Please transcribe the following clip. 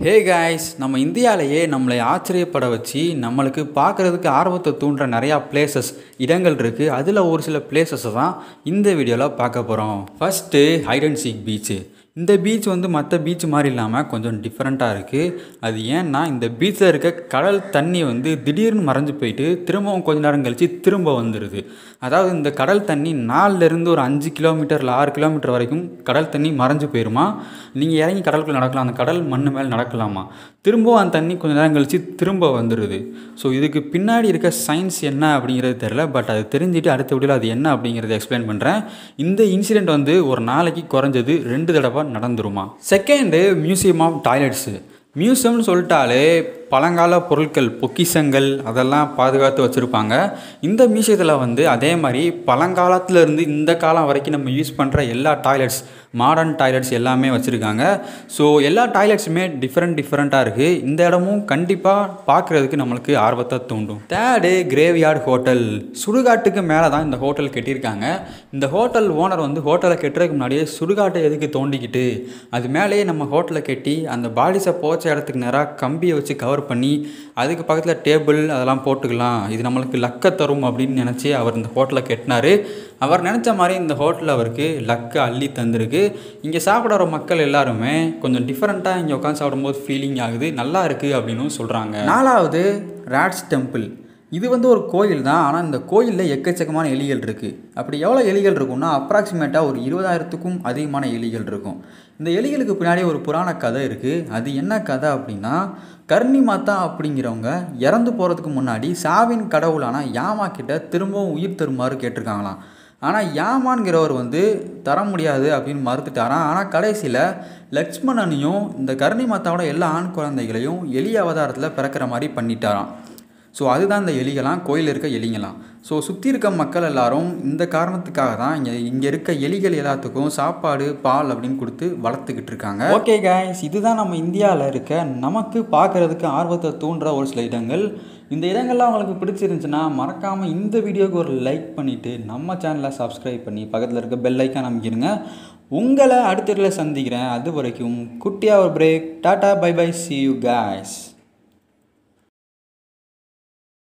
hey guys நம்ம இந்தியாவிலேயே நம்மளை ஆச்சரியப்பட வச்சு நம்மளுக்கு பார்க்குறதுக்கு ஆர்வத்தை தூண்டுற நிறையா பிளேசஸ் இடங்கள் இருக்குது அதில் ஒரு சில பிளேசஸை தான் இந்த வீடியோவில் பார்க்க போகிறோம் first hide and seek beach இந்த பீச் வந்து மற்ற பீச் மாதிரி இல்லாமல் கொஞ்சம் டிஃப்ரெண்ட்டாக இருக்குது அது ஏன்னா இந்த பீச்சில் இருக்க கடல் தண்ணி வந்து திடீர்னு மறைஞ்சு போயிட்டு திரும்பவும் கொஞ்ச நேரம் கழித்து திரும்ப வந்துடுது அதாவது இந்த கடல் தண்ணி நாலுலேருந்து ஒரு அஞ்சு கிலோமீட்டர் இல்லை ஆறு கிலோமீட்டர் வரைக்கும் கடல் தண்ணி மறைஞ்சு போயிருமா நீங்கள் இறங்கி கடலுக்குள்ள நடக்கலாம் அந்த கடல் மண் மேலே நடக்கலாமா திரும்பவும் அந்த தண்ணி கொஞ்ச நேரம் கழித்து திரும்ப வந்துடுது ஸோ இதுக்கு பின்னாடி இருக்க சயின்ஸ் என்ன அப்படிங்கிறது தெரில பட் அது தெரிஞ்சுட்டு அடுத்த வீடியோவில் அது என்ன அப்படிங்கிறத எக்ஸ்பிளைன் பண்ணுறேன் இந்த இன்சிடெண்ட் வந்து ஒரு நாளைக்கு குறைஞ்சது ரெண்டு தடவை நடந்துருமா செகண்டு மியூசியம் ஆஃப் டாய்லெட்ஸு மியூசியம்னு சொல்லிட்டாலே பழங்கால பொருட்கள் பொக்கிஷங்கள் அதெல்லாம் பாதுகாத்து வச்சுருப்பாங்க இந்த மியூசியத்தில் வந்து அதே மாதிரி பழங்காலத்துல இருந்து இந்த காலம் வரைக்கும் நம்ம யூஸ் பண்ணுற எல்லா டாய்லெட்ஸ் மாடர்ன் டாய்லெட்ஸ் எல்லாமே வச்சுருக்காங்க ஸோ எல்லா டாய்லெட்ஸுமே டிஃப்ரெண்ட் டிஃப்ரெண்ட்டாக இருக்குது இந்த இடமும் கண்டிப்பாக பார்க்குறதுக்கு நம்மளுக்கு ஆர்வத்தை தூண்டும் தேர்டு கிரேவ்யார்டு ஹோட்டல் சுடுகாட்டுக்கு மேலே தான் இந்த ஹோட்டல் கட்டியிருக்காங்க இந்த ஹோட்டல் ஓனர் வந்து ஹோட்டலை கட்டுறதுக்கு முன்னாடியே சுடுகாட்டை எதுக்கு தோண்டிக்கிட்டு அது மேலேயே நம்ம ஹோட்டலை கட்டி அந்த பாடிஸை போச்ச இடத்துக்கு நேராக கம்பியை வச்சு கவர் பண்ணி அதுக்கு பக்கத்தில் டேபிள் அதெல்லாம் போட்டுக்கலாம் இது நம்மளுக்கு லக்கை தரும் அப்படின்னு நினச்சி அவர் இந்த ஹோட்டலை கட்டினார் அவர் நினச்ச மாதிரி இந்த ஹோட்டல் அவருக்கு லக்கை அள்ளி தந்திருக்கு இங்கே சாப்பிட வர மக்கள் எல்லாருமே கொஞ்சம் டிஃப்ரெண்ட்டாக இங்கே உட்காந்து சாப்பிடும்போது ஃபீலிங் ஆகுது நல்லா இருக்குது அப்படின்னு சொல்கிறாங்க நாலாவது ராட்ஸ் டெம்பிள் இது வந்து ஒரு கோயில் தான் ஆனால் இந்த கோயிலில் எக்கச்சக்கமான எலிகள் இருக்குது அப்படி எவ்வளோ எலிகள் இருக்கும்னா அப்ராக்சிமேட்டாக ஒரு இருபதாயிரத்துக்கும் அதிகமான எலிகள் இருக்கும் இந்த எலிகளுக்கு பின்னாடி ஒரு புராண கதை இருக்குது அது என்ன கதை அப்படின்னா கர்ணி மாதா அப்படிங்கிறவங்க இறந்து போகிறதுக்கு முன்னாடி சாவின் கடவுளான யாமா கிட்ட திரும்பவும் உயிர் தருமாறு கேட்டிருக்காங்களாம் ஆனால் யாமான்கிறவர் வந்து தர முடியாது அப்படின்னு மறுத்துட்டாராம் ஆனால் கடைசியில் லக்ஷ்மணனையும் இந்த கர்ணி மாதாவோட எல்லா ஆண் குழந்தைகளையும் எலி அவதாரத்தில் பிறக்கிற மாதிரி பண்ணிட்டாராம் ஸோ அதுதான் இந்த எலிகளாம் கோயிலில் இருக்க எலிங்களாம் ஸோ சுற்றி இருக்க மக்கள் எல்லாரும் இந்த காரணத்துக்காக தான் இங்கே இங்கே இருக்க எலிகள் எல்லாத்துக்கும் சாப்பாடு பால் அப்படின்னு கொடுத்து வளர்த்துக்கிட்டு இருக்காங்க ஓகே காய்ஸ் இதுதான் நம்ம இந்தியாவில் இருக்க நமக்கு பார்க்குறதுக்கு ஆர்வத்தை தூண்டுற ஒரு சில இடங்கள் இந்த இடங்கள்லாம் உங்களுக்கு பிடிச்சிருந்துச்சுன்னா மறக்காமல் இந்த வீடியோவுக்கு ஒரு லைக் பண்ணிவிட்டு நம்ம சேனலை சப்ஸ்கிரைப் பண்ணி பக்கத்தில் இருக்க பெல் ஐக்கான் அமைக்கிருங்க உங்களை அடுத்த சந்திக்கிறேன் அது வரைக்கும் குட்டியாக ஒரு பிரேக் டாட்டா bye bye see you guys